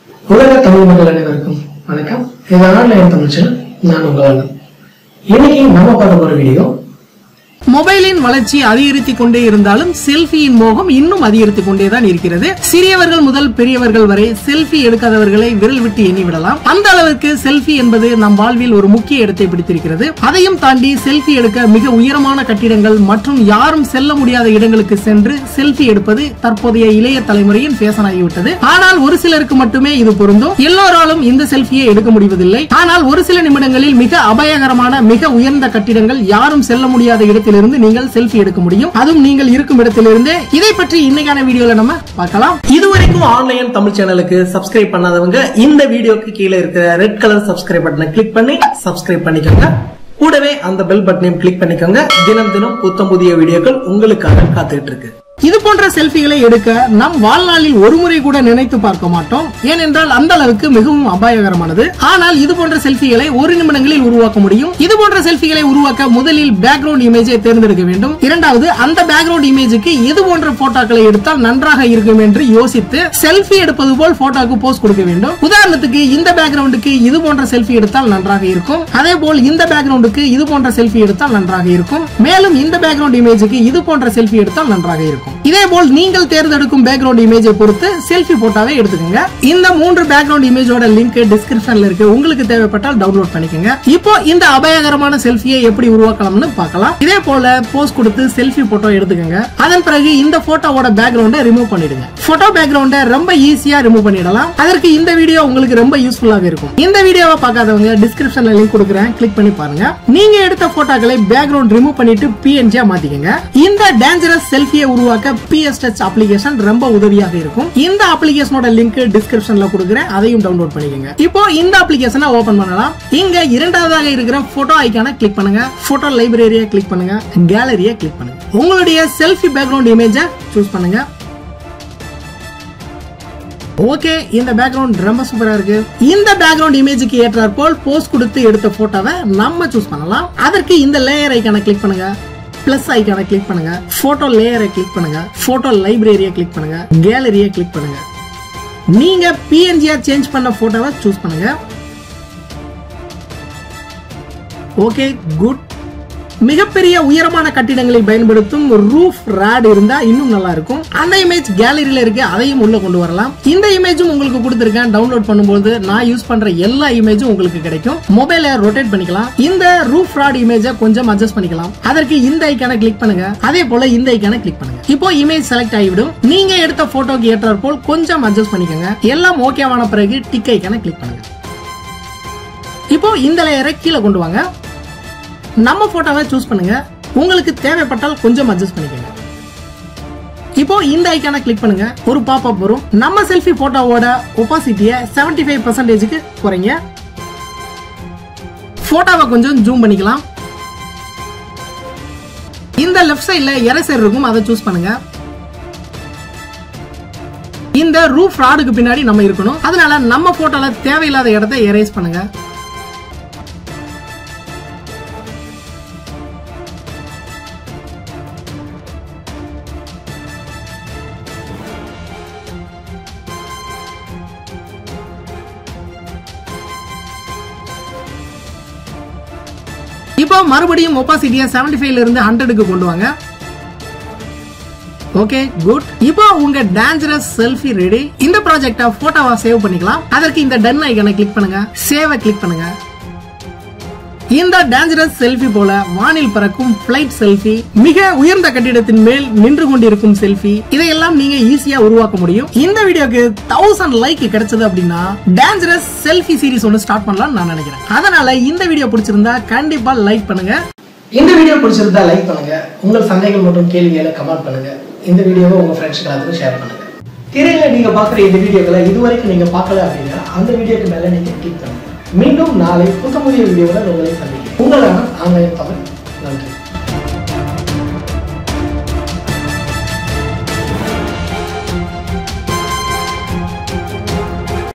உலக தமிழ் மக்கள் அனைவருக்கும் வணக்கம் இது ஆன்லைன் தமிழ் சேனல் நான் உங்கள் அண்ணன் இன்னைக்கு நம்ம பார்க்க போற வீடியோ மொபைலின் வளர்ச்சி அதிகரித்துக் கொண்டே இருந்தாலும் செல்ஃபியின் மோகம் இன்னும் அதிகரித்துக் கொண்டே தான் இருக்கிறது சிறியவர்கள் முதல் பெரியவர்கள் வரை செல்ஃபி எடுக்காதவர்களை விரல் விட்டு எண்ணிவிடலாம் அந்த அளவுக்கு செல்ஃபி என்பது நம் வாழ்வில் ஒரு முக்கிய இடத்தை பிடித்திருக்கிறது அதையும் தாண்டி செல்ஃபி எடுக்க மிக உயரமான கட்டிடங்கள் மற்றும் யாரும் செல்ல முடியாத இடங்களுக்கு சென்று செல்ஃபி எடுப்பது தற்போதைய இளைய தலைமுறையின் ஃபேஷன் ஆகிவிட்டது ஆனால் ஒரு சிலருக்கு மட்டுமே இது பொருந்தும் எல்லோராலும் இந்த செல்ஃபியை எடுக்க முடிவதில்லை ஆனால் ஒரு சில நிமிடங்களில் மிக அபாயகரமான மிக உயர்ந்த கட்டிடங்கள் யாரும் செல்ல முடியாத இடத்திலிருந்து நீங்கள் செல்ஃபி எடுக்க முடியும் அதுவும் நீங்கள் இருக்கும் இடத்திலிருந்தே இதை பற்றி இன்னைக்கான வீடியோல நம்ம பார்க்கலாம் இதுவரைக்கும் ஆன்லைன் தமிழ் சேனலுக்கு சப்ஸ்கிரைப் பண்ணாதவங்க இந்த வீடியோக்கு கீழே இருக்கிற ரெட் கலர் சப்ஸ்கிரைப் பட்டனை கிளிக் பண்ணி சப்ஸ்கிரைப் பண்ணிக்கோங்க கூடவே அந்த பெல் பட்டனையும் கிளிக் பண்ணிக்கோங்க தினம் தினம் புத்தம் புதிய வீடியோக்கள் உங்களுக்காக காத்துக்கிட்டு இருக்கு இது போன்ற செல்ஃபிகளை எடுக்க நம் வாழ்நாளில் ஒரு முறை கூட நினைத்து பார்க்க மாட்டோம் ஏனென்றால் அந்த அளவுக்கு மிகவும் அபாயகரமானது ஆனால் இது போன்ற செல்ஃபிகளை ஒரு நிமிடங்களில் உருவாக்க முடியும் இது போன்ற செல்ஃபிகளை உருவாக்க முதலில் பேக்ரவுண்ட் இமேஜை தேர்ந்தெடுக்க வேண்டும் இரண்டாவது அந்த பேக்ரவுண்ட் இமேஜுக்கு இது போன்ற போட்டோக்களை எடுத்தால் நன்றாக இருக்கும் என்று யோசித்து செல்ஃபி எடுப்பது போல் போட்டோக்கு போஸ் கொடுக்க வேண்டும் உதாரணத்துக்கு இந்த பேக்ரவுண்டுக்கு இது போன்ற செல்ஃபி எடுத்தால் நன்றாக இருக்கும் அதே போல் இந்த பேக்ரவுண்டுக்கு இது போன்ற செல்ஃபி எடுத்தால் நன்றாக இருக்கும் மேலும் இந்த பேக்ரவுண்ட் இமேஜுக்கு இது போன்ற செல்ஃபி எடுத்தால் நன்றாக இருக்கும் இதே போல் நீங்கள் தேர்ந்தெடுக்கும் பேக்ரவுண்ட் இமேஜை பொறுத்து செல்ஃபி போட்டோவை எடுத்துக்கோங்க இந்த மூன்று பேக்ரவுண்ட் இமேஜோட லிங்க் டிஸ்கிரிப்ஷன்ல இருக்கு உங்களுக்கு தேவைப்பட்டால் டவுன்லோட் பண்ணிக்கோங்க இப்போ இந்த அபாயகரமான செல்ஃபியை எப்படி உருவாக்கலாம்னு பார்க்கலாம் இதே போல போஸ் கொடுத்து செல்ஃபி போட்டோ எடுத்துக்கோங்க அதன் பிறகு இந்த போட்டோவோட பேக்ரவுண்டை ரிமூவ் பண்ணிடுங்க போட்டோ பேக்ரவுண்டை ரொம்ப ஈஸியா ரிமூவ் பண்ணிடலாம் அதற்கு இந்த வீடியோ உங்களுக்கு ரொம்ப யூஸ்ஃபுல்லாக இருக்கும் இந்த வீடியோவை பார்க்காதவங்க டிஸ்கிரிப்ஷன்ல லிங்க் கொடுக்குறேன் கிளிக் பண்ணி பாருங்க நீங்க எடுத்த போட்டோக்களை பேக்ரவுண்ட் ரிமூவ் பண்ணிட்டு பிஎன்ஜியா மாத்திக்கங்க இந்த டேஞ்சரஸ் செல்ஃபியை உருவாக்க பிஎஸ் டச் அப்ளிகேஷன் ரொம்ப உதவியாக இருக்கும் இந்த அப்ளிகேஷனோட லிங்க் டிஸ்கிரிப்ஷன்ல கொடுக்குறேன் அதையும் டவுன்லோட் பண்ணிக்கங்க இப்போ இந்த அப்ளிகேஷனை ஓபன் பண்ணலாம் இங்க இரண்டாவதாக இருக்கிற போட்டோ ஐக்கான கிளிக் பண்ணுங்க போட்டோ லைப்ரரியை கிளிக் பண்ணுங்க கேலரியை கிளிக் பண்ணுங்க உங்களுடைய செல்ஃபி பேக்ரவுண்ட் இமேஜை சூஸ் பண்ணுங்க ஓகே இந்த பேக்ரவுண்ட் ரொம்ப சூப்பரா இருக்கு இந்த பேக்ரவுண்ட் இமேஜுக்கு ஏற்றாற் போல் போஸ்ட் கொடுத்து எடுத்த போட்டோவை நம்ம சூஸ் பண்ணலாம் அதற்கு இந்த லேயர் ஐக்கான கிளிக் பண்ணுங்க பிளஸ் ஐக்கான கிளிக் பண்ணுங்க போட்டோ லேயரை கிளிக் பண்ணுங்க போட்டோ லைப்ரரியை கிளிக் பண்ணுங்க கேலரியை கிளிக் பண்ணுங்க நீங்க பிஎன்ஜியா சேஞ்ச் பண்ண போட்டோவை சூஸ் பண்ணுங்க ஓகே குட் மிகப்பெரிய உயரமான கட்டிடங்களில் பயன்படுத்தும் ரூஃப் ராட் இருந்தா இன்னும் நல்லா இருக்கும் அந்த இமேஜ் கேலரியில இருக்கு அதையும் உள்ள கொண்டு வரலாம் இந்த இமேஜும் உங்களுக்கு கொடுத்துருக்கேன் டவுன்லோட் பண்ணும்போது நான் யூஸ் பண்ற எல்லா இமேஜும் உங்களுக்கு கிடைக்கும் மொபைலை ரொட்டேட் பண்ணிக்கலாம் இந்த ரூஃப் ராட் இமேஜை கொஞ்சம் அட்ஜஸ்ட் பண்ணிக்கலாம் அதற்கு இந்த ஐக்கான கிளிக் பண்ணுங்க அதே போல இந்த ஐக்கான கிளிக் பண்ணுங்க இப்போ இமேஜ் செலக்ட் ஆகிவிடும் நீங்க எடுத்த போட்டோக்கு ஏற்றாற் போல் கொஞ்சம் அட்ஜஸ்ட் பண்ணிக்கோங்க எல்லாம் ஓகேவான பிறகு டிக் ஐக்கான கிளிக் பண்ணுங்க இப்போ இந்த லேயரை கீழே கொண்டு வாங்க நம்ம போட்டோவை சூஸ் பண்ணுங்க உங்களுக்கு தேவைப்பட்டால் கொஞ்சம் அட்ஜஸ்ட் பண்ணிக்கோங்க இப்போ இந்த ஐக்கான கிளிக் பண்ணுங்க ஒரு பாப் அப் வரும் நம்ம செல்ஃபி போட்டோவோட ஒப்பாசிட்டியை செவன்டி ஃபைவ் பர்சன்டேஜுக்கு குறைங்க போட்டோவை கொஞ்சம் ஜூம் பண்ணிக்கலாம் இந்த லெஃப்ட் சைட்ல எரசர் இருக்கும் அதை சூஸ் பண்ணுங்க இந்த ரூஃப் ராடுக்கு பின்னாடி நம்ம இருக்கணும் அதனால நம்ம போட்டோல தேவையில்லாத இடத்தை எரேஸ் பண்ணுங்க இப்போ மறுபடியும் ஒப்பாசிட்டியை செவன்டி ஃபைவ்ல இருந்து ஹண்ட்ரடுக்கு கொண்டு வாங்க ஓகே குட் இப்போ உங்க டேஞ்சரஸ் செல்ஃபி ரெடி இந்த ப்ராஜெக்டை போட்டோவா சேவ் பண்ணிக்கலாம் அதற்கு இந்த டன் ஐக்கனை கிளிக் பண்ணுங்க சேவை கிளிக் பண்ணுங்க இந்த டேஞ்சரஸ் செல்ஃபி போல வானில் பறக்கும் பிளைட் செல்ஃபி மிக உயர்ந்த கட்டிடத்தின் மேல் நின்று கொண்டிருக்கும் செல்ஃபி இதையெல்லாம் நீங்க ஈஸியா உருவாக்க முடியும் இந்த வீடியோக்கு தௌசண்ட் லைக் கிடைச்சது அப்படின்னா டேஞ்சரஸ் செல்ஃபி சீரிஸ் ஒன்று ஸ்டார்ட் பண்ணலாம்னு நான் நினைக்கிறேன் அதனால இந்த வீடியோ பிடிச்சிருந்தா கண்டிப்பா லைக் பண்ணுங்க இந்த வீடியோ பிடிச்சிருந்தா லைக் பண்ணுங்க உங்கள் சந்தேகங்கள் மற்றும் கேள்விகளை கமெண்ட் பண்ணுங்க இந்த வீடியோவை உங்க ஃப்ரெண்ட்ஸ்க்கு எல்லாத்துக்கும் ஷேர் பண்ணுங்க திரையில நீங்க பாக்குற இந்த வீடியோக்களை இதுவரைக்கும் நீங்க பார்க்கல அப்படின்னா அந்த வீடியோக்கு மேல நீங்க கிளிக் பண்ணுங்க மீண்டும் நாளை புத்தமுதிய வீடியோவில் உங்களை சந்திக்கிறேன் உங்களான ஆன்லைன் தமிழ்